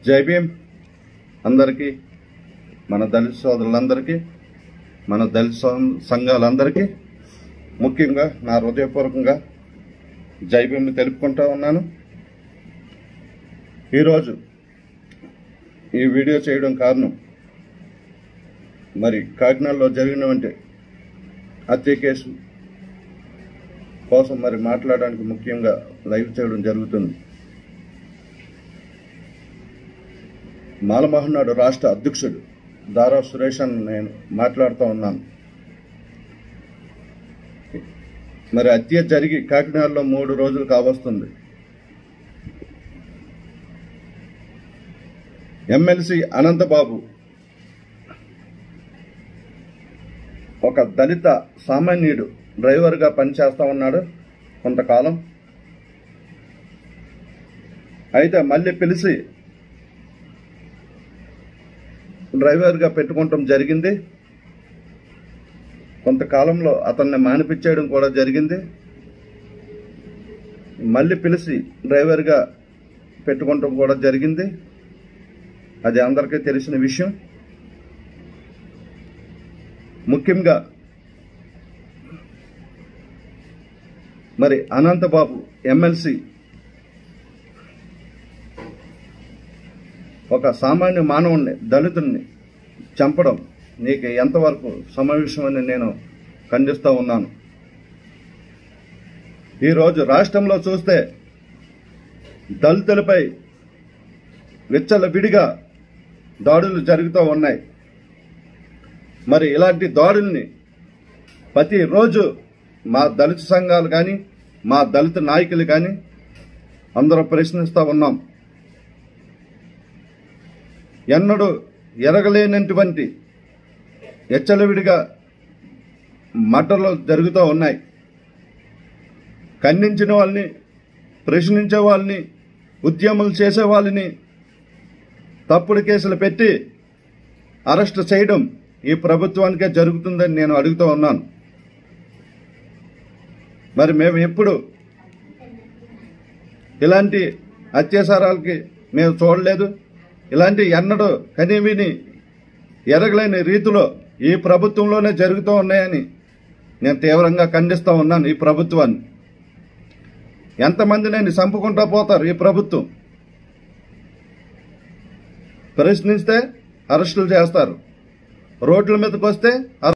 జై భీమ్ అందరికీ మన దళిత సోదరులందరికీ మన దళిత సం- సంఘాలందరికీ ముఖ్యంగా నా హృదయపూర్వకంగా జై భీమ్ని తెలుపుకుంటా ఉన్నాను ఈరోజు ఈ వీడియో చేయడం కారణం మరి కాకినాడలో జరిగినటువంటి హత్య కేసు కోసం మరి మాట్లాడడానికి ముఖ్యంగా లైవ్ చేయడం జరుగుతుంది మాలమహనాడు రాష్ట్ర అధ్యక్షుడు దారా సురేష్ అని నేను మాట్లాడుతూ ఉన్నాను మరి హత్య జరిగి కాకినాడలో మూడు రోజులు కావస్తుంది ఎమ్మెల్సీ అనంతబాబు ఒక దళిత సామాన్యుడు డ్రైవర్గా పనిచేస్తా ఉన్నాడు కొంతకాలం అయితే మళ్ళీ పిలిచి డ్రైవర్గా పెట్టుకోవటం జరిగింది కొంతకాలంలో అతన్ని మానిపించేయడం కూడా జరిగింది మళ్ళీ పిలిచి డ్రైవర్గా పెట్టుకోవటం కూడా జరిగింది అది అందరికీ తెలిసిన విషయం ముఖ్యంగా మరి అనంతబాబు ఎమ్మెల్సీ ఒక సామాన్య మానవుణ్ణి దళితుణ్ణి చంపడం నీకు ఎంతవరకు సమావేశమని నేను ఖండిస్తూ ఉన్నాను ఈరోజు రాష్ట్రంలో చూస్తే దళితులపై విచ్చల విడిగా దాడులు జరుగుతూ ఉన్నాయి మరి ఇలాంటి దాడుల్ని ప్రతిరోజు మా దళిత సంఘాలు కానీ మా దళిత నాయకులు కానీ అందరూ ప్రశ్నిస్తూ ఉన్నాం ఎన్నడూ ఎరగలేనటువంటి ఎచ్చలవిడిగా మటలు జరుగుతూ ఉన్నాయి ఖండించిన వాళ్ళని ప్రశ్నించే వాళ్ళని ఉద్యమాలు చేసే వాళ్ళని తప్పుడు కేసులు పెట్టి అరెస్ట్ చేయడం ఈ ప్రభుత్వానికే జరుగుతుందని నేను అడుగుతూ ఉన్నాను మరి మేము ఎప్పుడు ఇలాంటి అత్యాచారాలకి మేము చూడలేదు ఇలాంటి ఎన్నడూ కనివిని ఎరగలేని రీతిలో ఈ ప్రభుత్వంలోనే జరుగుతూ ఉన్నాయని నేను తీవ్రంగా ఖండిస్తూ ఉన్నాను ఈ ప్రభుత్వాన్ని ఎంతమందినని చంపుకుంటా పోతారు ఈ ప్రభుత్వం ప్రశ్నిస్తే అరెస్టులు చేస్తారు రోడ్ల మీదకి వస్తే